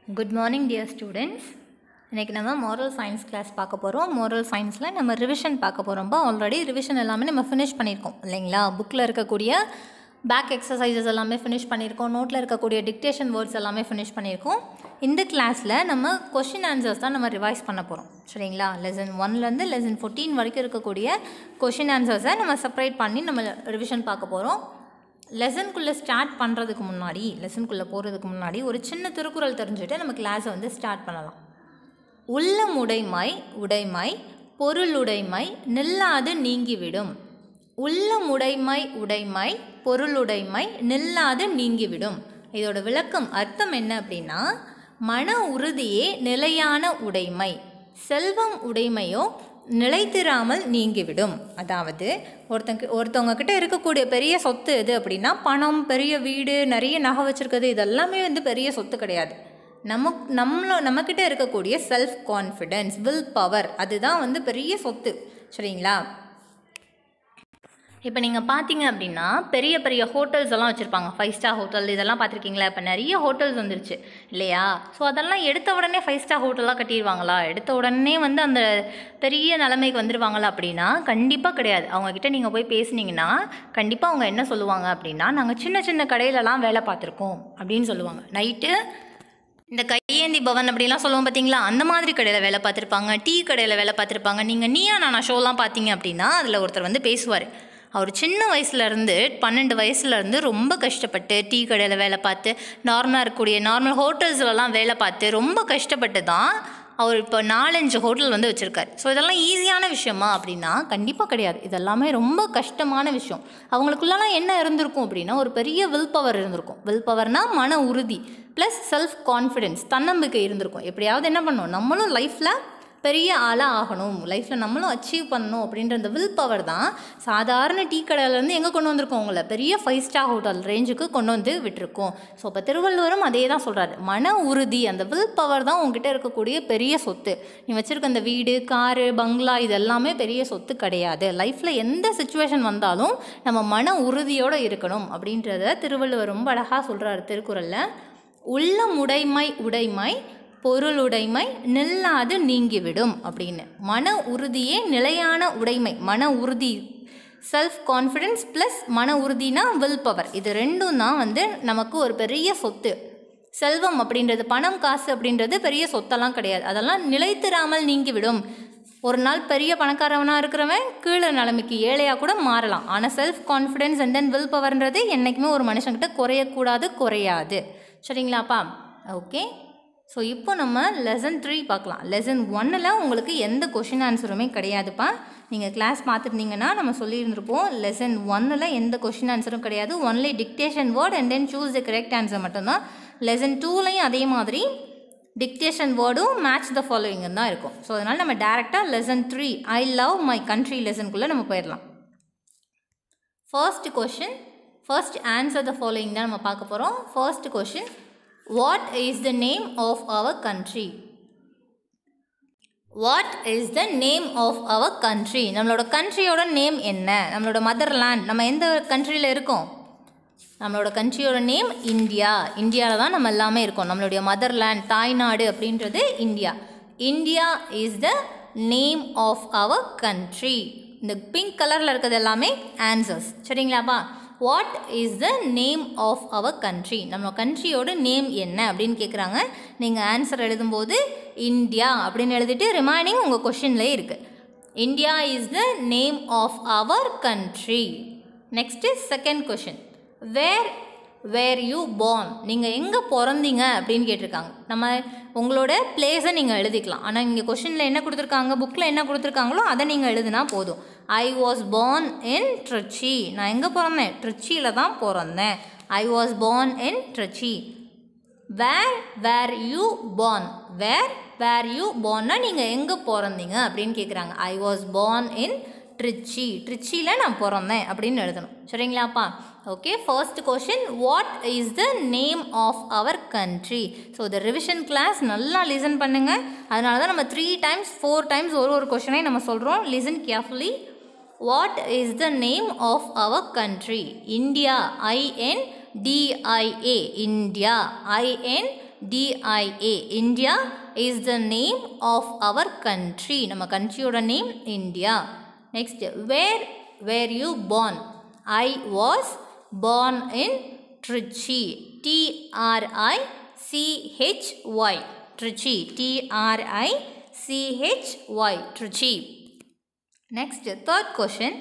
Good morning dear students இன்றைக்கி நம்ம moral science class பார்க்க போகிறோம் moral சயின்ஸில் நம்ம ரிவிஷன் பார்க்க போகிறோம்ப்பா ஆல்ரெடி ரிவிஷன் எல்லாமே நம்ம ஃபினிஷ் பண்ணியிருக்கோம் இல்லைங்களா புக்கில் இருக்கக்கூடிய பேக் எக்ஸசைசஸ் எல்லாமே ஃபினிஷ் பண்ணியிருக்கோம் நோட்டில் இருக்கக்கூடிய டிக்டேஷன் வேர்ட்ஸ் எல்லாமே ஃபினிஷ் பண்ணியிருக்கோம் இந்த கிளாஸில் நம்ம கொஷின் ஆன்சர்ஸ் தான் நம்ம ரிவைஸ் பண்ண போகிறோம் சரிங்களா லெசன் ஒன்லேருந்து லெசன் ஃபோர்டீன் வரைக்கும் இருக்கக்கூடிய கொஷின் ஆன்சர்ஸை நம்ம செப்பரேட் பண்ணி நம்ம ரிவிஷன் பார்க்க போகிறோம் லெசனுக்குள்ளே ஸ்டார்ட் பண்ணுறதுக்கு முன்னாடி லெசனுக்குள்ளே போகிறதுக்கு முன்னாடி ஒரு சின்ன திருக்குறள் தெரிஞ்சுட்டு நம்ம கிளாஸை வந்து ஸ்டார்ட் பண்ணலாம் உள்ளமுடைமை உடைமை பொருளுடைமை நில்லாது நீங்கிவிடும் உள்ளமுடைமை உடைமை பொருளுடைமை நில்லாது நீங்கிவிடும் இதோட விளக்கம் அர்த்தம் என்ன அப்படின்னா மன உறுதியே நிலையான உடைமை செல்வம் உடைமையோ நிலைத்திராமல் நீங்கிவிடும் அதாவது ஒருத்தங்க ஒருத்தவங்க கிட்ட இருக்கக்கூடிய பெரிய சொத்து எது அப்படின்னா பணம் பெரிய வீடு நிறைய நகை வச்சிருக்கிறது இதெல்லாமே வந்து பெரிய சொத்து கிடையாது நமக் நம்மளோ நம்மக்கிட்ட இருக்கக்கூடிய செல்ஃப் கான்ஃபிடென்ஸ் வில் பவர் அதுதான் வந்து பெரிய சொத்து சரிங்களா இப்போ நீங்கள் பார்த்தீங்க அப்படின்னா பெரிய பெரிய ஹோட்டல்ஸ் எல்லாம் வச்சுருப்பாங்க ஃபைவ் ஸ்டார் ஹோட்டல் இதெல்லாம் பார்த்துருக்கீங்களா இப்போ நிறைய ஹோட்டல்ஸ் வந்துருச்சு இல்லையா ஸோ அதெல்லாம் எடுத்த உடனே ஃபைவ் ஸ்டார் ஹோட்டலாக கட்டிடுவாங்களா எடுத்த உடனே வந்து அந்த பெரிய நிலைமைக்கு வந்துடுவாங்களா அப்படின்னா கண்டிப்பாக கிடையாது அவங்கக்கிட்ட நீங்கள் போய் பேசுனீங்கன்னா கண்டிப்பாக அவங்க என்ன சொல்லுவாங்க அப்படின்னா நாங்கள் சின்ன சின்ன கடையிலலாம் வேலை பார்த்துருக்கோம் அப்படின்னு சொல்லுவாங்க நைட்டு இந்த கையேந்தி பவன் அப்படிலாம் சொல்லுவோம் பார்த்தீங்களா அந்த மாதிரி கடையில் வேலை பார்த்துருப்பாங்க டீ கடையில் வேலை பார்த்துருப்பாங்க நீங்கள் நீயா நானா ஷோலாம் பார்த்தீங்க அப்படின்னா அதில் ஒருத்தர் வந்து பேசுவார் அவர் சின்ன வயசுலேருந்து பன்னெண்டு வயசுலேருந்து ரொம்ப கஷ்டப்பட்டு டீ கடையில் வேலை பார்த்து நார்மலாக இருக்கக்கூடிய நார்மல் ஹோட்டல்ஸ்லலாம் வேலை பார்த்து ரொம்ப கஷ்டப்பட்டு தான் அவர் இப்போ நாலஞ்சு ஹோட்டல் வந்து வச்சுருக்காரு ஸோ இதெல்லாம் ஈஸியான விஷயமா அப்படின்னா கண்டிப்பாக கிடையாது இதெல்லாமே ரொம்ப கஷ்டமான விஷயம் அவங்களுக்குள்ளலாம் என்ன இருந்திருக்கும் அப்படின்னா ஒரு பெரிய வில் பவர் இருந்திருக்கும் வில் பவர்னால் மன உறுதி ப்ளஸ் செல்ஃப் கான்ஃபிடென்ஸ் தன்னம்பிக்கை இருந்திருக்கும் எப்படியாவது என்ன பண்ணணும் நம்மளும் லைஃப்பில் பெரிய ஆளாக ஆகணும் லைஃப்பில் நம்மளும் அச்சீவ் பண்ணணும் அப்படின்ற அந்த வில் பவர் தான் சாதாரண டீ கடையிலேருந்து எங்கே கொண்டு வந்திருக்கோம் உங்களை பெரிய ஃபைவ் ஸ்டார் ஹோட்டல் ரேஞ்சுக்கு கொண்டு வந்து விட்டுருக்கோம் ஸோ இப்போ திருவள்ளுவரும் அதே தான் சொல்கிறாரு மன உறுதி அந்த வில் பவர் தான் உங்ககிட்ட இருக்கக்கூடிய பெரிய சொத்து நீ வச்சுருக்க அந்த வீடு காரு பங்களா இது எல்லாமே பெரிய சொத்து கிடையாது லைஃப்பில் எந்த சுச்சுவேஷன் வந்தாலும் நம்ம மன உறுதியோடு இருக்கணும் அப்படின்றத திருவள்ளுவர் ரொம்ப அழகாக சொல்கிறாரு திருக்குறளில் உள்ள முடைமை உடைமை பொருளுடைமை நில்லாது நீங்கிவிடும் அப்படின்னு மன உறுதியே நிலையான உடைமை மன உறுதி செல்ஃப் கான்ஃபிடென்ஸ் ப்ளஸ் மன உறுதினா வில் பவர் இது ரெண்டும் தான் வந்து நமக்கு ஒரு பெரிய சொத்து செல்வம் அப்படின்றது பணம் காசு அப்படின்றது பெரிய சொத்தெல்லாம் கிடையாது அதெல்லாம் நிலைத்திராமல் நீங்கிவிடும் ஒரு நாள் பெரிய பணக்காரவனாக இருக்கிறவன் கீழே நிலைமைக்கு ஏழையாக கூட மாறலாம் ஆனால் self confidence and then will பவர்ன்றது என்றைக்குமே ஒரு மனுஷங்கிட்ட குறையக்கூடாது குறையாது சரிங்களாப்பா ஓகே ஸோ இப்போ நம்ம லெசன் த்ரீ பார்க்கலாம் லெசன் ஒன்னில் உங்களுக்கு எந்த கொஷின் ஆன்சருமே கிடையாதுப்பா நீங்கள் கிளாஸ் பார்த்துருந்தீங்கன்னா நம்ம சொல்லியிருந்திருப்போம் லெசன் ஒன்னில் எந்த கொஷின் ஆன்சரும் கிடையாது only dictation word and then choose the correct answer மட்டும்தான் லெசன் டூலையும் அதே மாதிரி டிக்டேஷன் வேர்டும் மேட்ச் த ஃபாலோயிங் தான் இருக்கும் ஸோ அதனால் நம்ம டேரெக்டாக lesson three I love my country லெசனுக்குள்ளே நம்ம போயிடலாம் first question first answer the following தான் நம்ம பார்க்க போகிறோம் first question what is the name of our country what is the name of our country நம்மளோட கண்ட்ரியோட நேம் என்ன நம்மளோட மதர்லேண்ட் நம்ம எந்த கண்ட்ரியில் இருக்கோம் நம்மளோட கண்ட்ரியோட நேம் இந்தியா இந்தியாவில் தான் நம்ம எல்லாமே இருக்கோம் நம்மளுடைய மதர்லேண்ட் தாய்நாடு அப்படின்றது India India is the name of our country இந்த பிங்க் கலரில் இருக்கிறது எல்லாமே ஆன்சர்ஸ் சரிங்களாப்பா what is the name of our country நம்ம கண்ட்ரியோட நேம் என்ன அப்படின்னு கேட்குறாங்க நீங்கள் ஆன்சர் எழுதும்போது இந்தியா அப்படின்னு எழுதிட்டு ரிமைனிங் உங்கள் கொஷின்லேயே இருக்குது India is the name of our country next second question where where you born நீங்கள் எங்கே பிறந்தீங்க அப்படின்னு கேட்டிருக்காங்க நம்ம உங்களோட பிளேஸை நீங்கள் எழுதிக்கலாம் ஆனால் இங்கே கொஷினில் என்ன கொடுத்துருக்காங்க புக்கில் என்ன கொடுத்துருக்காங்களோ அதை நீங்கள் எழுதுனா போதும் I was born in Trichy நான் எங்கே பிறந்தேன் ட்ரிச்சியில் தான் பிறந்தேன் I was born in Trichy where where you born where where you பார்ன்னா நீங்கள் எங்கே பிறந்தீங்க அப்படின்னு கேட்குறாங்க I was born in Trichy ட்ரிச்சியில் நான் பிறந்தேன் அப்படின்னு எழுதணும் சரிங்களாப்பா okay first question what is the name of our country so இந்த ரிவிஷன் கிளாஸ் நல்லா லிசன் பண்ணுங்கள் அதனால தான் நம்ம த்ரீ டைம்ஸ் ஃபோர் டைம்ஸ் ஒரு ஒரு கொஷனையும் நம்ம சொல்கிறோம் listen carefully what is the name of our country India I N D I A India I N D I A India is the name of our country நம்ம கண்ட்ரியோட name India next where where you born I was born in Trichy T R I C H Y Trichy T R I C H Y Trichy next third question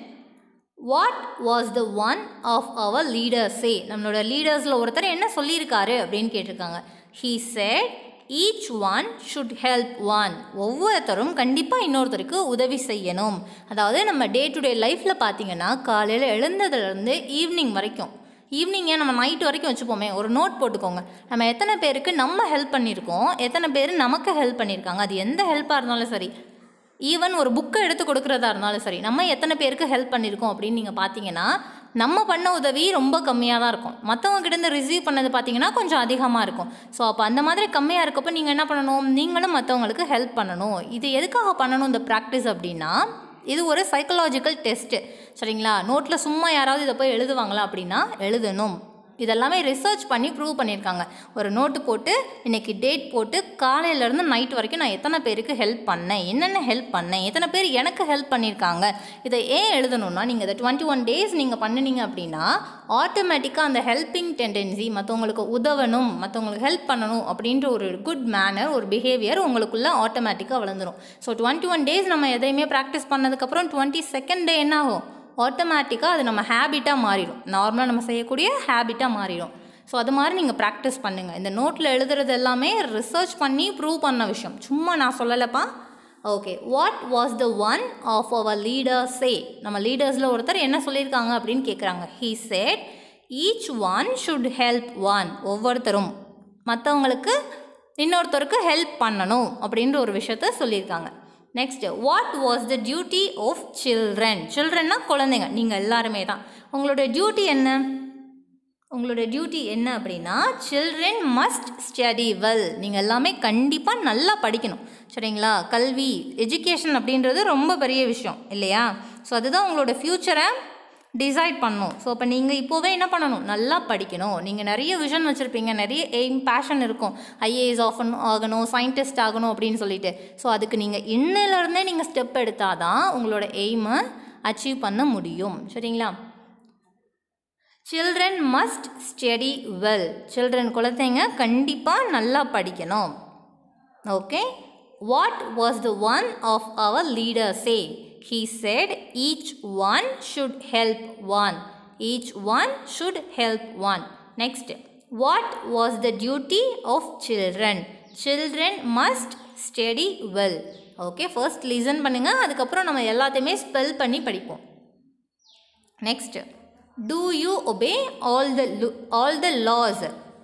what was the one of our லீடர்ஸே நம்மளோட லீடர்ஸில் ஒருத்தர் என்ன சொல்லியிருக்காரு அப்படின்னு கேட்டிருக்காங்க he said each one should help one ஒவ்வொருத்தரும் கண்டிப்பாக இன்னொருத்தருக்கு உதவி செய்யணும் அதாவது நம்ம டே டு டே லைஃப்பில் பார்த்தீங்கன்னா காலையில் எழுந்ததுலேருந்து ஈவினிங் வரைக்கும் ஈவினிங்கே நம்ம நைட் வரைக்கும் வச்சுப்போமே ஒரு நோட் போட்டுக்கோங்க நம்ம எத்தனை பேருக்கு நம்ம ஹெல்ப் பண்ணியிருக்கோம் எத்தனை பேர் நமக்கு ஹெல்ப் பண்ணியிருக்காங்க அது எந்த ஹெல்ப்பாக இருந்தாலும் சரி ஈவன் ஒரு புக்கை எடுத்து கொடுக்குறதா இருந்தாலும் சரி நம்ம எத்தனை பேருக்கு ஹெல்ப் பண்ணியிருக்கோம் அப்படின்னு நீங்கள் பார்த்தீங்கன்னா நம்ம பண்ண உதவி ரொம்ப கம்மியாக தான் இருக்கும் மற்றவங்க கிட்டேருந்து ரிசீவ் பண்ணது பார்த்தீங்கன்னா கொஞ்சம் அதிகமாக இருக்கும் ஸோ அப்போ அந்த மாதிரி கம்மியாக இருக்கப்போ நீங்கள் என்ன பண்ணணும் நீங்களும் மற்றவங்களுக்கு ஹெல்ப் பண்ணணும் இது எதுக்காக பண்ணணும் இந்த ப்ராக்டிஸ் அப்படின்னா இது ஒரு சைக்கலாஜிக்கல் டெஸ்ட்டு சரிங்களா நோட்டில் சும்மா யாராவது இதை போய் எழுதுவாங்களா அப்படின்னா எழுதணும் இதெல்லாமே ரிசர்ச் பண்ணி ப்ரூவ் பண்ணியிருக்காங்க ஒரு நோட்டு போட்டு இன்றைக்கி டேட் போட்டு காலையிலேருந்து நைட் வரைக்கும் நான் எத்தனை பேருக்கு ஹெல்ப் பண்ணேன் என்னென்ன ஹெல்ப் பண்ணேன் எத்தனை பேர் எனக்கு ஹெல்ப் பண்ணியிருக்காங்க இதை ஏன் எழுதணும்னா நீங்கள் இதை டுவெண்ட்டி ஒன் டேஸ் நீங்கள் பண்ணினீங்க அப்படின்னா ஆட்டோமேட்டிக்காக அந்த ஹெல்பிங் டெண்டன்சி மற்றவங்களுக்கு உதவணும் மற்றவங்களுக்கு ஹெல்ப் பண்ணணும் அப்படின்ற ஒரு குட் மேனர் ஒரு பிஹேவியர் உங்களுக்குள்ளே ஆட்டோமேட்டிக்காக வளர்ந்துடும் ஸோ டுவெண்ட்டி ஒன் டேஸ் நம்ம எதையுமே ப்ராக்டிஸ் பண்ணதுக்கப்புறம் டுவெண்ட்டி செகண்ட் டே என்ன ஆகும் ஆட்டோமேட்டிக்காக அது நம்ம ஹேபிட்டாக மாறிடும் நார்மலாக நம்ம செய்யக்கூடிய ஹேபிட்டாக மாறிடும் ஸோ அது மாதிரி நீங்கள் ப்ராக்டிஸ் பண்ணுங்கள் இந்த நோட்டில் எழுதுறது எல்லாமே ரிசர்ச் பண்ணி ப்ரூவ் பண்ண விஷயம் சும்மா நான் சொல்லலைப்பா okay what was the one of our leader say நம்ம லீடர்ஸில் ஒருத்தர் என்ன சொல்லியிருக்காங்க அப்படின்னு கேட்குறாங்க he said each one should help one ஒவ்வொருத்தரும் மற்றவங்களுக்கு இன்னொருத்தருக்கு ஹெல்ப் பண்ணணும் அப்படின்ற ஒரு விஷயத்த சொல்லியிருக்காங்க next what was the duty of children சில்ட்ரன்னா குழந்தைங்க நீங்கள் எல்லாருமே தான் உங்களோட டியூட்டி என்ன உங்களோட டியூட்டி என்ன அப்படின்னா சில்ட்ரன் மஸ்ட் ஸ்டடி வெல் நீங்கள் எல்லாமே கண்டிப்பாக நல்லா படிக்கணும் சரிங்களா கல்வி எஜுகேஷன் அப்படின்றது ரொம்ப பெரிய விஷயம் இல்லையா ஸோ அதுதான் உங்களோட ஃப்யூச்சரை டிசைட் பண்ணணும் ஸோ அப்போ நீங்கள் இப்போவே என்ன பண்ணணும் நல்லா படிக்கணும் நீங்கள் நிறைய விஷன் வச்சுருப்பீங்க நிறைய எய்ம் பேஷன் இருக்கும் ஐஏஎஸ் ஆஃபன் ஆகணும் சயின்டிஸ்ட் ஆகணும் அப்படின்னு சொல்லிட்டு ஸோ அதுக்கு நீங்கள் இன்னிலேருந்தே நீங்கள் ஸ்டெப் எடுத்தால் தான் உங்களோட எய்மை அச்சீவ் பண்ண முடியும் சரிங்களா children must study well children குழந்தைங்க கண்டிப்பாக நல்லா படிக்கணும் okay what was the one of our leader say he said each one should help one each one should help one next what was the duty of children children must study well okay first listen பண்ணுங்கள் அதுக்கப்புறம் நம்ம எல்லாத்தையுமே spell பண்ணி படிப்போம் next do you obey all the all the laws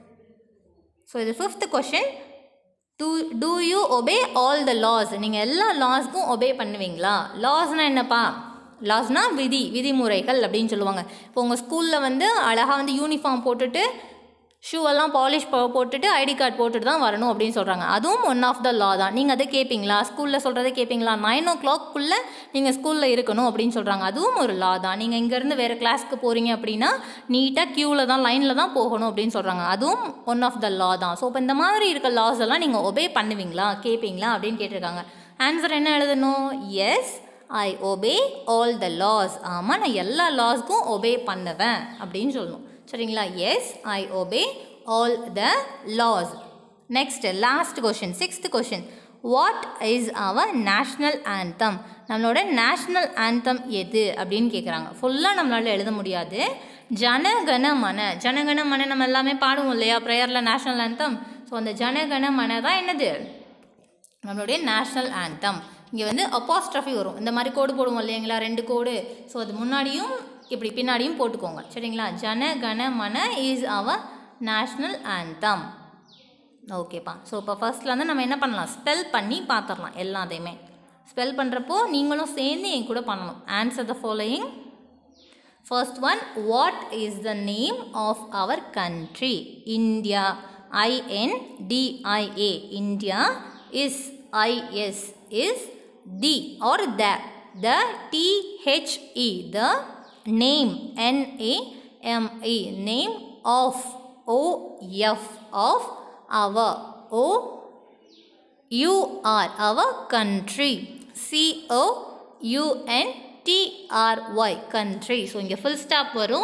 so இது fifth question do two you obey all the laws நீங்கள் எல்லா லாஸ்க்கும் ஒபே பண்ணுவீங்களா லாஸ்னால் என்னப்பா லாஸ்னா விதி விதிமுறைகள் அப்படின்னு சொல்லுவாங்க இப்போ உங்கள் ஸ்கூலில் வந்து அழகாக வந்து யூனிஃபார்ம் போட்டுட்டு ஷூ எல்லாம் பாலிஷ் போட்டுட்டு ஐடி கார்டு போட்டுட்டு தான் வரணும் அப்படின்னு சொல்கிறாங்க அதுவும் ஒன் ஆஃப் த லா தான் நீங்கள் அதை கேட்பீங்களா ஸ்கூலில் சொல்கிறத கேட்பீங்களா நைன் ஓ கிளாக்குள்ளே நீங்கள் ஸ்கூலில் இருக்கணும் அப்படின்னு சொல்கிறாங்க அதுவும் ஒரு லா தான் நீங்கள் இங்கேருந்து வேறு கிளாஸ்க்கு போகிறீங்க அப்படின்னா நீட்டாக க்யூவில் தான் லைனில் தான் போகணும் அப்படின்னு சொல்கிறாங்க அதுவும் ஒன் ஆஃப் த லா தான் ஸோ இப்போ இந்த மாதிரி இருக்க லாஸ் எல்லாம் நீங்கள் ஒபே பண்ணுவீங்களா கேட்பீங்களா அப்படின்னு கேட்டிருக்காங்க ஆன்சர் என்ன எழுதணும் yes I obey all the laws ஆமாம் நான் எல்லா லாஸ்க்கும் ஒபே பண்ணுவேன் அப்படின்னு சொல்லணும் சரிங்களா yes I obey all the laws next last question sixth question what is our national anthem நம்மளோட நேஷ்னல் ஆந்தம் எது அப்படின்னு கேட்குறாங்க ஃபுல்லாக நம்மளால் எழுத முடியாது ஜனகண மன ஜனகண மன நம்ம எல்லாமே பாடுவோம் இல்லையா ப்ரேயரில் நேஷ்னல் ஆந்தம் ஸோ அந்த ஜனகண மன தான் என்னது நம்மளுடைய நேஷ்னல் ஆந்தம் இங்கே வந்து அப்பாஸ்ட்ரஃபி வரும் இந்த மாதிரி கோடு போடுவோம் இல்லைங்களா ரெண்டு கோடு ஸோ அது முன்னாடியும் இப்படி பின்னாடியும் போட்டுக்கோங்க சரிங்களா Jana Gana Mana is our national anthem ஓகேப்பா ஸோ இப்போ ஃபர்ஸ்ட்ல வந்து நம்ம என்ன பண்ணலாம் ஸ்பெல் பண்ணி பார்த்துடலாம் எல்லாத்தையுமே ஸ்பெல் பண்ணுறப்போ நீங்களும் சேர்ந்து என் கூட பண்ணணும் answer the following first one what is the name of our country India I N D I A India is I S is the or the the T H E the name N A M E name of O F of our O U R our country C O U N T R Y country so இங்கே full stop வரும்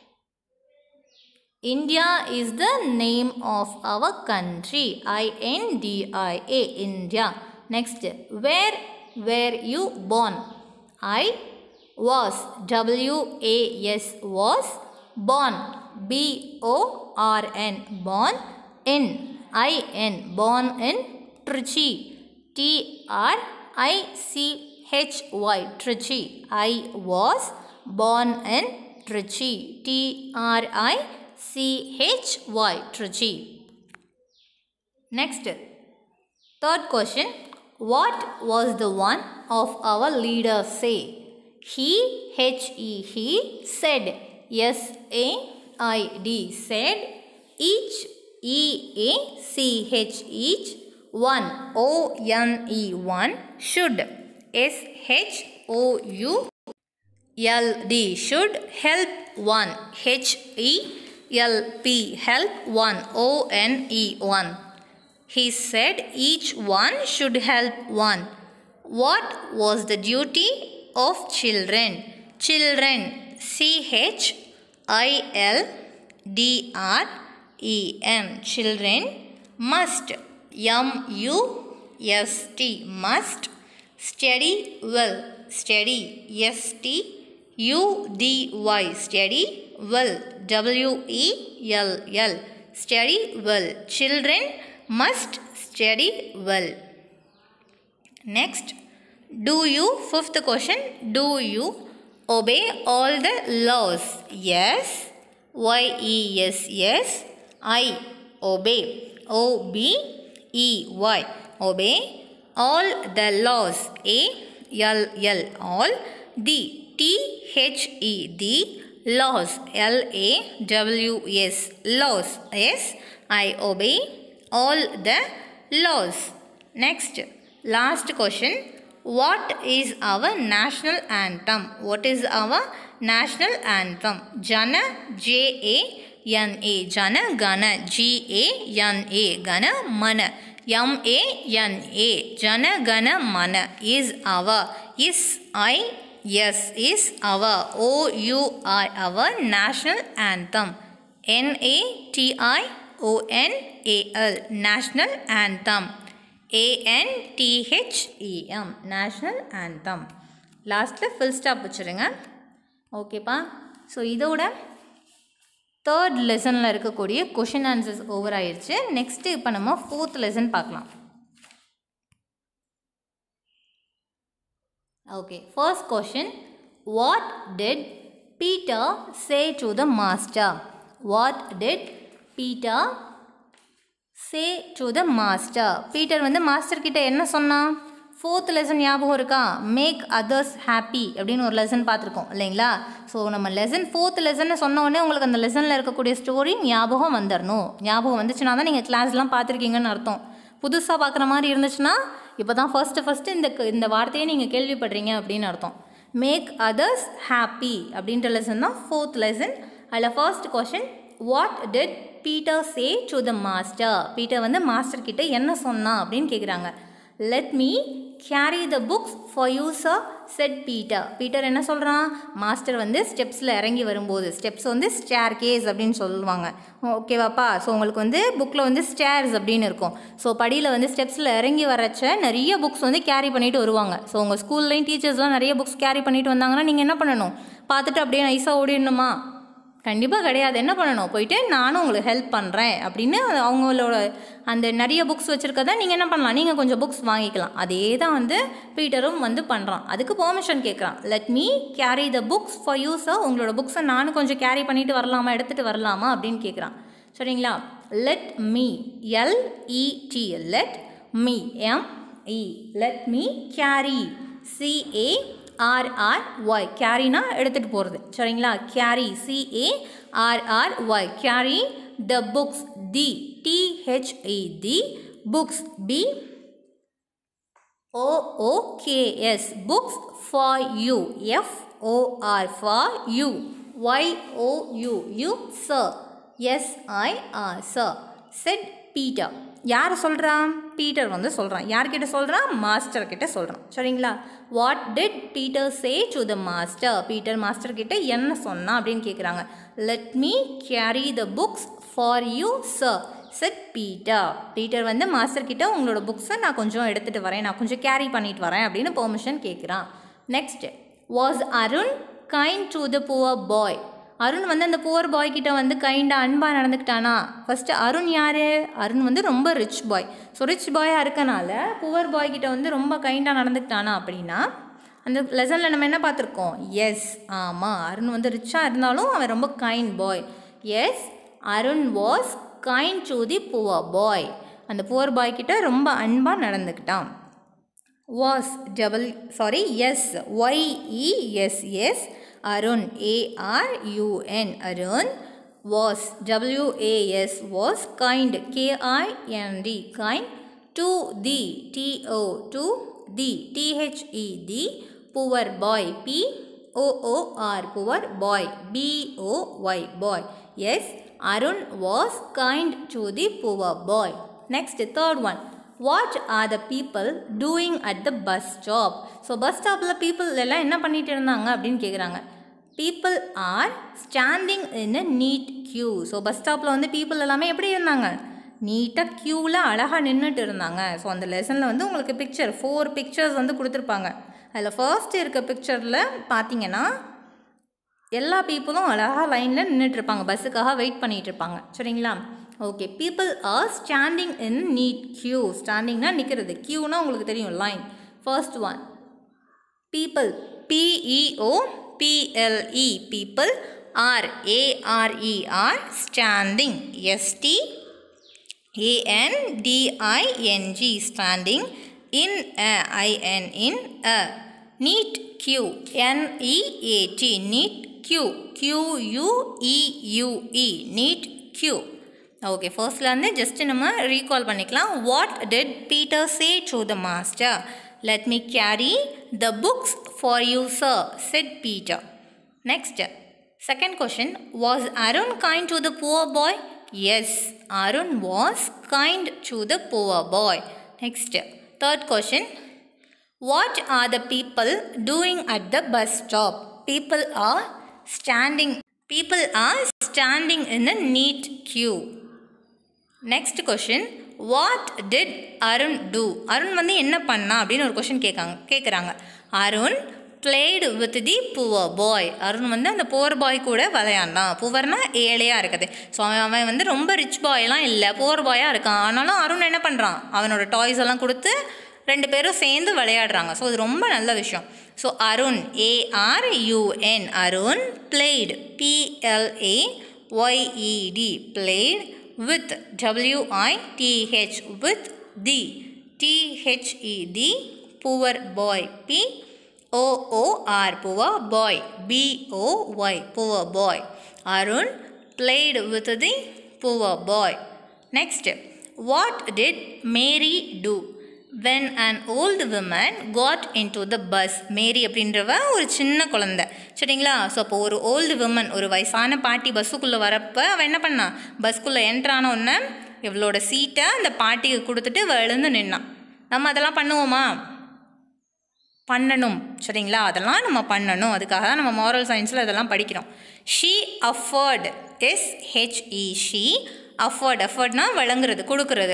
India is the name of our country I N D I A India next where were you born I was W A S was born B O R N born in I N born in Trichy T R I C H Y Trichy I was born in Trichy T R I C H Y Trichy Next third question what was the one of our leader say he H E he said S A I D said each E A C H each one O N E one should S H O U L D should help one H E L P help one O N E one he said each one should help one what was the duty of children children C H I L D R E M children must M U S T must study well study S T U D Y study well W E L L study well children must study well next do you fifth question do you obey all the laws yes y e s yes i obey o b e y obey all the laws a l l all the t h e the laws l a w s laws s i obey all the laws next last question what is our national anthem what is our national anthem jana j a n a jana gana g a n a gana mana m a n a jana gana mana is our is i yes is our o u r our national anthem n a t i o n a l national anthem a n t h e m national anthem லாஸ்ட்டில் full stop வச்சுருங்க ஓகேப்பா so இதோட third லெசனில் இருக்கக்கூடிய question answers over ஆயிடுச்சு next இப்போ நம்ம fourth lesson பார்க்கலாம் okay first question what did Peter say to the master what did Peter say to the master Peter வந்து மாஸ்டர் கிட்ட என்ன சொன்னான் ஃபோர்த் லெசன் ஞாபகம் இருக்கா மேக் அதர்ஸ் ஹாப்பி அப்படின்னு ஒரு லெசன் பார்த்துருக்கோம் இல்லைங்களா ஸோ நம்ம லெசன் ஃபோர்த் லெசன் சொன்ன உடனே உங்களுக்கு அந்த லெசனில் இருக்கக்கூடிய ஸ்டோரி ஞாபகம் வந்துடணும் ஞாபகம் வந்துச்சுன்னா தான் நீங்கள் கிளாஸ்லாம் பார்த்துருக்கீங்கன்னு அர்த்தம் புதுசாக பார்க்குற மாதிரி இருந்துச்சுன்னா இப்போ தான் ஃபஸ்ட்டு ஃபஸ்ட்டு இந்த இந்த வார்த்தையை நீங்கள் கேள்விப்படுறீங்க அப்படின்னு அர்த்தம் மேக் அதர்ஸ் ஹாப்பி அப்படின்ற லெசன் தான் ஃபோர்த் லெசன் அதில் first question what did Peter say to the master Peter வந்து மாஸ்டர் கிட்ட என்ன சொன்னான் அப்படின்னு கேட்குறாங்க let me carry the books for you sir said Peter Peter என்ன சொல்கிறான் மாஸ்டர் வந்து ஸ்டெப்ஸில் இறங்கி வரும்போது ஸ்டெப்ஸ் வந்து ஸ்டேர் கேஸ் அப்படின்னு சொல்லுவாங்க ஓகேவாப்பா ஸோ உங்களுக்கு வந்து புக்கில் வந்து ஸ்டேர்ஸ் அப்படின்னு இருக்கும் ஸோ படியில் வந்து ஸ்டெப்ஸில் இறங்கி வரச்ச நிறைய புக்ஸ் வந்து கேரி பண்ணிட்டு வருவாங்க ஸோ உங்கள் ஸ்கூல்லையும் டீச்சர்ஸ்லாம் நிறைய புக்ஸ் கேரி பண்ணிட்டு வந்தாங்கன்னா நீங்கள் என்ன பண்ணணும் பார்த்துட்டு அப்படியே நைஸாக ஓடிடணுமா கண்டிப்பாக கிடையாது என்ன பண்ணணும் போயிட்டு நானும் உங்களுக்கு ஹெல்ப் பண்ணுறேன் அப்படின்னு அவங்களோட அந்த நிறைய புக்ஸ் வச்சுருக்கத நீங்கள் என்ன பண்ணலாம் நீங்கள் கொஞ்சம் புக்ஸ் வாங்கிக்கலாம் அதே தான் வந்து பீட்டரும் வந்து பண்ணுறான் அதுக்கு பெர்மிஷன் கேட்குறான் let me carry the books for யூஸாக உங்களோட புக்ஸை நானும் கொஞ்சம் கேரி பண்ணிட்டு வரலாமா எடுத்துகிட்டு வரலாமா அப்படின்னு கேட்குறான் சரிங்களா let me L E T let me M E let me carry C A R R Y கேரினா எடுத்துகிட்டு போகிறது சரிங்களா carry C A R R Y carry the books the T H E the books B O O K S books for you F O R for you Y O U you sir S I R sir said Peter யார் சொல்கிறான் Peter வந்து சொல்கிறான் யார்கிட்ட சொல்கிறான் மாஸ்டர் கிட்ட சொல்கிறான் சரிங்களா what did Peter say to the master Peter master கிட்ட என்ன சொன்னான் அப்படின்னு கேட்குறாங்க let me carry the books for you sir said Peter Peter வந்து மாஸ்டர் கிட்ட உங்களோட புக்ஸை நான் கொஞ்சம் எடுத்துகிட்டு வரேன் நான் கொஞ்சம் கேரி பண்ணிட்டு வரேன் அப்படின்னு பெர்மிஷன் கேட்குறான் next was Arun kind to the poor boy Arun வந்து அந்த புவர் பாய் கிட்ட வந்து கைண்டாக அன்பாக நடந்துக்கிட்டானா ஃபஸ்ட்டு அருண் யார் அருண் வந்து ரொம்ப ரிச் பாய் ஸோ ரிச் பாயாக இருக்கனால புவர் பாய் கிட்ட வந்து ரொம்ப கைண்டாக நடந்துக்கிட்டானா அப்படின்னா அந்த லெசனில் நம்ம என்ன பார்த்துருக்கோம் எஸ் ஆமாம் அருண் வந்து ரிச்சாக இருந்தாலும் அவன் ரொம்ப kind boy yes Arun was kind to the poor boy அந்த புவர் பாய் கிட்ட ரொம்ப அன்பாக நடந்துக்கிட்டான் was double sorry yes Y E S S Arun A R U N Arun was W A S was kind K I N D kind to the T O to the T H E the poor boy P O O R poor boy B O Y boy yes Arun was kind to the poor boy next third one what are the people doing at the bus stop so bus ஸ்டாப்பில் people எல்லாம் என்ன பண்ணிட்டு இருந்தாங்க அப்படின்னு கேட்குறாங்க people are standing in a neat queue so bus ஸ்டாப்பில் வந்து people எல்லாமே எப்படி இருந்தாங்க நீட்டாக க்யூவில் அழகாக நின்றுட்டு இருந்தாங்க ஸோ அந்த லெசனில் வந்து உங்களுக்கு பிக்சர் ஃபோர் பிக்சர்ஸ் வந்து கொடுத்துருப்பாங்க அதில் ஃபர்ஸ்ட் இருக்க பிக்சரில் பார்த்தீங்கன்னா எல்லா பீப்புளும் அழகாக லைனில் நின்றுட்டு இருப்பாங்க பஸ்ஸுக்காக வெயிட் பண்ணிட்டு இருப்பாங்க சரிங்களா okay people are standing in neat queue ஸ்டாண்டிங்னா நிற்கிறது க்யூனா உங்களுக்கு தெரியும் line first one people P E O P L E people are A R E R standing S T A N D I N G standing in a I N in a neat queue N E A T neat queue Q U E U E neat queue okay ஃபர்ஸ்ட்லேருந்து just நம்ம recall பண்ணிக்கலாம் what did Peter say to the master let me carry the books for you sir said Peter next second question was Arun kind to the poor boy yes Arun was kind to the poor boy next third question what are the people doing at the bus stop people are standing people are standing in a neat queue next question what did Arun do Arun வந்து என்ன பண்ணா அப்படின்னு ஒரு question கேட்காங்க கேட்குறாங்க Arun played with the poor boy Arun வந்து அந்த poor பாய் கூட விளையாண்டான் புவர்னா ஏழையாக இருக்குது ஸோ அவன் அவன் வந்து ரொம்ப ரிச் பாயெல்லாம் இல்லை புவர் பாயாக இருக்கான் ஆனாலும் அருண் என்ன பண்ணுறான் அவனோட டாய்ஸ் எல்லாம் கொடுத்து ரெண்டு பேரும் சேர்ந்து விளையாடுறாங்க ஸோ இது ரொம்ப நல்ல விஷயம் so Arun A R U N Arun played P L A Y E D played with W I T H with the T H E D poor boy P O O R poor boy B O Y poor boy Arun played with the poor boy next what did Mary do when an old woman got into the bus Mary அப்படின்றவ ஒரு சின்ன குழந்தை சரிங்களா so அப்போ ஒரு old women ஒரு வயசான பாட்டி பஸ்ஸுக்குள்ளே வரப்போ அவள் என்ன பண்ணா பஸ்க்குள்ளே என்ட்ரான உடனே இவளோட சீட்டை அந்த பாட்டிக்கு கொடுத்துட்டு இவ எழுந்து நின்னான் நம்ம அதெல்லாம் பண்ணுவோமா பண்ணணும் சரிங்களா அதெல்லாம் நம்ம பண்ணணும் அதுக்காக தான் நம்ம மாரல் சயின்ஸில் இதெல்லாம் படிக்கிறோம் she offered S H E she offered அஃபர்ட்னா வழங்குறது கொடுக்கறது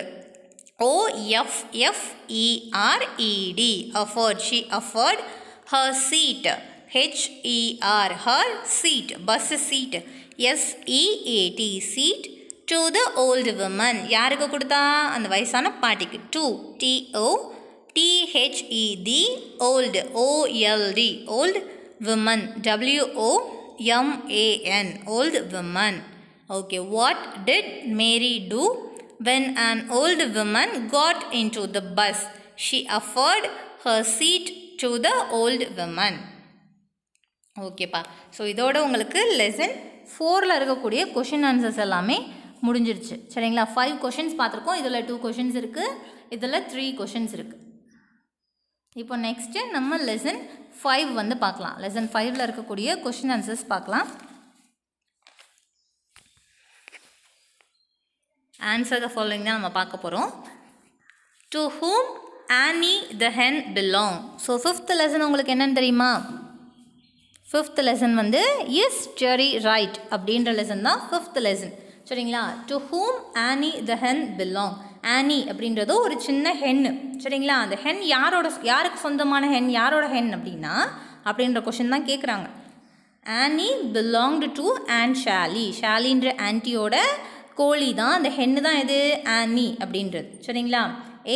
O-F-F-E-R-E-D afford she afford her seat H-E-R her seat bus seat S-E-A-T seat to the old woman யாருக்கு கொடுத்தா அந்த வயசான பாட்டிக்கு to T-O T-H-E-D old O-L-D old woman W-O-M-A-N old woman okay what did Mary do when an old woman got into the bus, she offered her seat to the old woman. ஓகேப்பா so இதோட உங்களுக்கு lesson ஃபோரில் இருக்கக்கூடிய question answers எல்லாமே முடிஞ்சிருச்சு சரிங்களா five questions பார்த்துருக்கோம் இதில் டூ கொஷின்ஸ் இருக்குது இதில் த்ரீ கொஷின்ஸ் இருக்குது இப்போ நெக்ஸ்ட்டு நம்ம லெசன் ஃபைவ் வந்து பார்க்கலாம் லெசன் ஃபைவ்ல இருக்கக்கூடிய கொஷின் ஆன்சர்ஸ் பார்க்கலாம் ஆன்சர் த ஃபாலோயிங் தான் நம்ம பார்க்க போகிறோம் to whom Annie the hen belong so fifth lesson உங்களுக்கு என்னன்னு தெரியுமா ஃபிஃப்த் லெசன் வந்து இஸ் ஜெரி ரைட் அப்படின்ற லெசன் தான் ஃபிஃப்த் லெசன் சரிங்களா to whom Annie the hen belong Annie அப்படின்றது ஒரு சின்ன ஹென்னு சரிங்களா அந்த ஹென் யாரோட யாருக்கு சொந்தமான ஹென் யாரோட ஹென் அப்படின்னா அப்படின்ற கொஷின் தான் கேட்குறாங்க Annie belonged to aunt Sally ஷாலின்ற ஆன்ட்டியோட கோழி தான் அந்த ஹென்னு தான் எது ஆனி அப்படின்றது சரிங்களா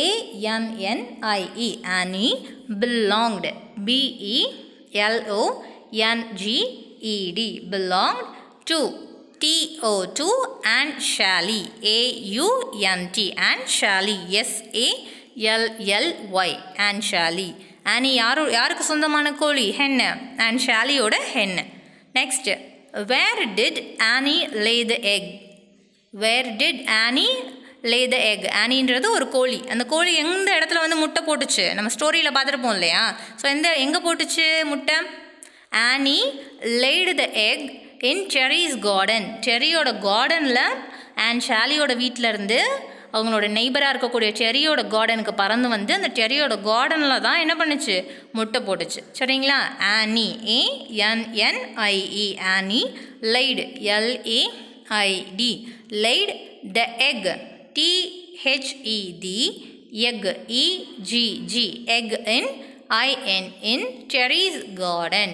A N N I E Annie belonged B E L O N G E D belonged to T O to aunt Sally A U N T aunt Sally S A L L Y aunt Sally Annie யாரோ யாருக்கு சொந்தமான கோழி ஹென்னு அண்ட் ஷாலியோட hen next where did Annie lay the egg where did Annie lay the egg ஆனின்றது ஒரு கோழி அந்த கோழி எந்த இடத்துல வந்து முட்டை போட்டுச்சு நம்ம ஸ்டோரியில் பார்த்துருப்போம் இல்லையா ஸோ எந்த எங்கே போட்டுச்சு முட்டை Annie laid the egg in Cherry's garden செரியோட கார்டனில் அண்ட் ஷாலியோட வீட்டில் இருந்து அவங்களோட நெய்பராக இருக்கக்கூடிய செரியோட கார்டனுக்கு பறந்து வந்து அந்த செரியோட கார்டனில் தான் என்ன பண்ணுச்சு முட்டை போட்டுச்சு சரிங்களா Annie A N N I E Annie laid L A I D laid the egg T H E D egg E G G egg in I N in Cherry's garden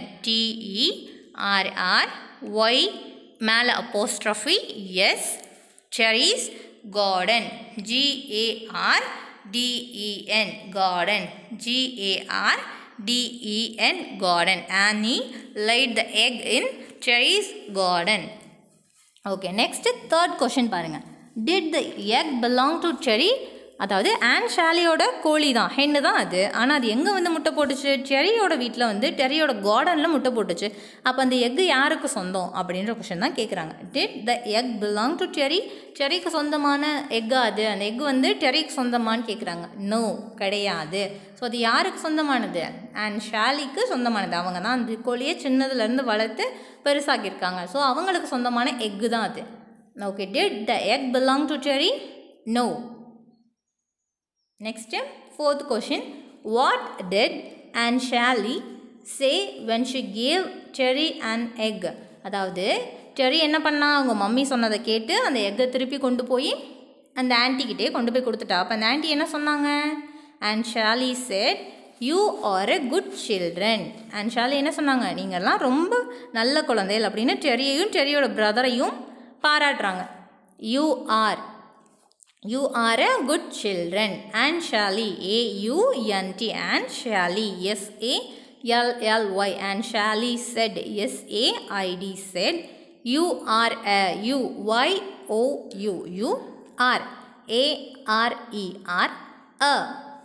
D E R R Y மேலே apostrophe S Cherry's garden G A R D E N garden G A R D E N garden Annie laid the egg in Cherry's garden okay next third question பாருங்கள் did the egg belong to Cherry அதாவது on ஷாலியோட கோழி தான் hen தான் அது ஆனால் அது எங்கே வந்து முட்டை போட்டுச்சு செரியோட வீட்டில் வந்து டெரியோட கார்டனில் முட்டை போட்டுச்சு அப்போ அந்த எக்கு யாருக்கு சொந்தம் அப்படின்ற கொஷின் தான் கேட்குறாங்க did the egg belong to Cherry செரிக்கு சொந்தமான எக்கா அது அந்த எக் வந்து டெரிக்கு சொந்தமானு கேட்குறாங்க நோ கிடையாது ஸோ அது யாருக்கு சொந்தமானது அண்ட் ஷாலிக்கு சொந்தமானது அவங்க தான் அந்த கோழியை சின்னதுலேருந்து வளர்த்து பெருசாக்கியிருக்காங்க ஸோ அவங்களுக்கு சொந்தமான எக்கு தான் அது okay did the egg belong to Cherry no next fourth question what did aunt Sally say when she gave Cherry an egg அதாவது செரி என்ன பண்ணா அவங்க மம்மி சொன்னதை கேட்டு அந்த எக்கை திருப்பி கொண்டு போய் அந்த ஆன்ட்டிக்கிட்டே கொண்டு போய் கொடுத்துட்டா அப்போ அந்த ஆன்ட்டி என்ன சொன்னாங்க aunt Sally said you are a good children aunt Sally என்ன சொன்னாங்க நீங்கள்லாம் ரொம்ப நல்ல குழந்தைகள் அப்படின்னு டெரியையும் டெரியோட பிரதரையும் பாராட்டுறாங்க you are you are a good children aunt Sally A U N T aunt Sally S A L L Y aunt Sally said S A I D said you are a you Y O U you are A R E are a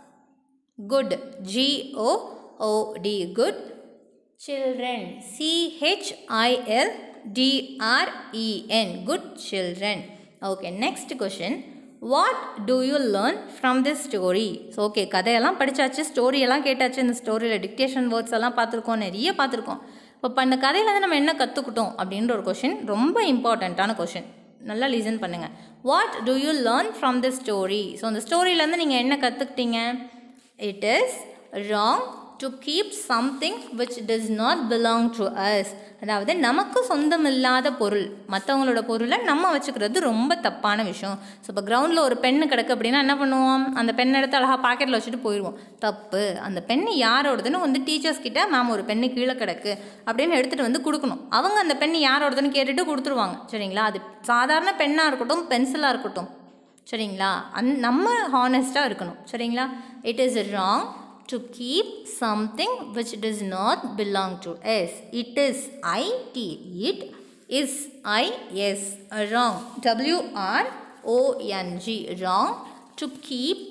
good g o o d good children c h i l d r e n good children okay next question what do you learn from this story so okay கதையெல்லாம் படித்தாச்சு ஸ்டோரியெல்லாம் கேட்டாச்சு இந்த ஸ்டோரியில் dictation words எல்லாம் பார்த்துருக்கோம் நிறைய பார்த்துருக்கோம் இப்போ அந்த கதையிலேருந்து நம்ம என்ன கற்றுக்கிட்டோம் அப்படின்ற ஒரு கொஷின் ரொம்ப இம்பார்ட்டண்ட்டான கொஷின் நல்லா லிசன் பண்ணுங்கள் what do you learn from the story so அந்த ஸ்டோரியிலேருந்து நீங்கள் என்ன கற்றுக்கிட்டீங்க it is wrong to keep something which does not belong to us அதாவது நமக்கு சொந்தம் இல்லாத பொருள் மற்றவங்களோட பொருளை நம்ம வச்சுக்கிறது ரொம்ப தப்பான விஷயம் ஸோ இப்போ கிரவுண்டில் ஒரு பெண்ணு கிடக்கு அப்படின்னா என்ன பண்ணுவோம் அந்த பெண் எடுத்து அழகாக பாக்கெட்டில் வச்சுட்டு போயிடுவோம் தப்பு அந்த பெண்ணு யாரோடதுன்னு வந்து டீச்சர்ஸ் கிட்ட மேம் ஒரு பெண்ணு கீழே கிடக்கு அப்படின்னு எடுத்துகிட்டு வந்து கொடுக்கணும் அவங்க அந்த பெண்ணு யாரோடதுன்னு கேட்டுட்டு கொடுத்துருவாங்க சரிங்களா அது சாதாரண பெண்ணாக இருக்கட்டும் பென்சிலாக இருக்கட்டும் சரிங்களா அந் நம்ம ஹானஸ்ட்டாக இருக்கணும் சரிங்களா it is wrong to keep something which does not belong to us it is I T it is I S wrong W R O N G wrong to keep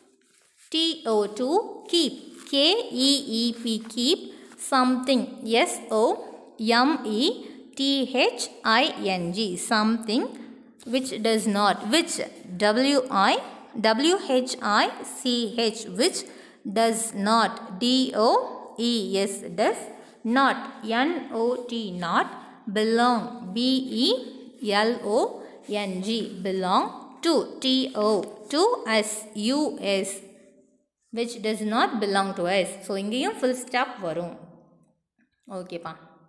T O to keep K E E P keep something S O M E T H I N G something which does not which w i w h i c h which does not d o e s does not n o t not belong b e l o n g belong to to to us us which does not belong to us so இங்கேயும் full stop வரும் ஓகேப்பா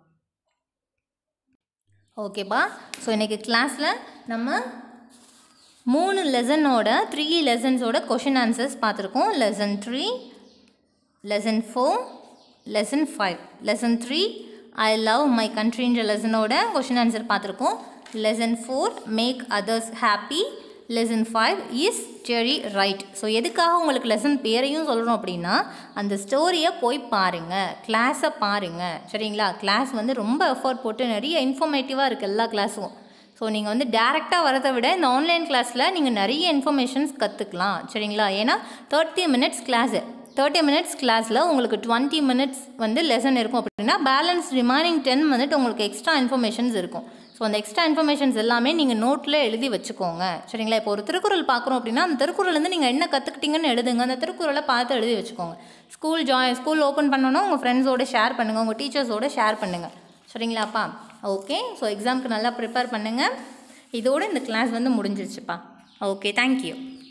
ஓகேப்பா so இன்றைக்கி கிளாஸில் நம்ம மூணு லெசனோட three லெசன்ஸோட கொஷின் ஆன்சர்ஸ் பார்த்துருக்கோம் lesson three lesson four lesson five lesson three I love my கண்ட்ரின்ற லெசனோட கொஷின் ஆன்சர் பார்த்துருக்கோம் lesson four make others happy lesson five is Jerry right so எதுக்காக உங்களுக்கு லெசன் பேரையும் சொல்கிறோம் அப்படின்னா அந்த ஸ்டோரியை போய் பாருங்கள் கிளாஸை பாருங்கள் சரிங்களா கிளாஸ் வந்து ரொம்ப எஃபர்ட் போட்டு நிறைய இன்ஃபர்மேட்டிவாக இருக்குது எல்லா கிளாஸும் ஸோ நீங்கள் வந்து டேரெக்டாக வரதை விட இந்த ஆன்லைன் கிளாஸில் நீங்கள் நிறைய இன்ஃபர்மேஷன்ஸ் கற்றுக்கலாம் சரிங்களா ஏன்னா thirty minutes class thirty minutes கிளாஸில் உங்களுக்கு டுவெண்ட்டி மினிட்ஸ் வந்து லெசன் இருக்கும் அப்படின்னா பேலன்ஸ் ரிமைனிங் டென் மினிட் உங்களுக்கு எக்ஸ்ட்ரா இன்ஃபர்மேஷன்ஸ் இருக்கும் ஸோ அந்த எக்ஸ்ட்ரா இன்ஃபர்மேஷன்ஸ் எல்லாமே நீங்கள் நோட்டில் எழுதி வச்சுக்கோங்க சரிங்களா இப்போ ஒரு திருக்குறள் பார்க்குறோம் அப்படின்னா அந்த திருக்குறள்லேருந்து நீங்கள் என்ன கற்றுக்கிட்டீங்கன்னு எழுதுங்க அந்த திருக்குறளை பார்த்து எழுதி வச்சுக்கோங்க ஸ்கூல் ஜாயின் ஸ்கூல் ஓப்பன் பண்ணணும் உங்கள் ஃப்ரெண்ட்ஸோட ஷேர் பண்ணுங்கள் உங்கள் டீச்சர்ஸோட ஷேர் பண்ணுங்கள் சரிங்களாப்பா ஓகே ஸோ எக்ஸாமுக்கு நல்லா ப்ரிப்பேர் பண்ணுங்கள் இதோடு இந்த கிளாஸ் வந்து முடிஞ்சிருச்சுப்பா ஓகே தேங்க்யூ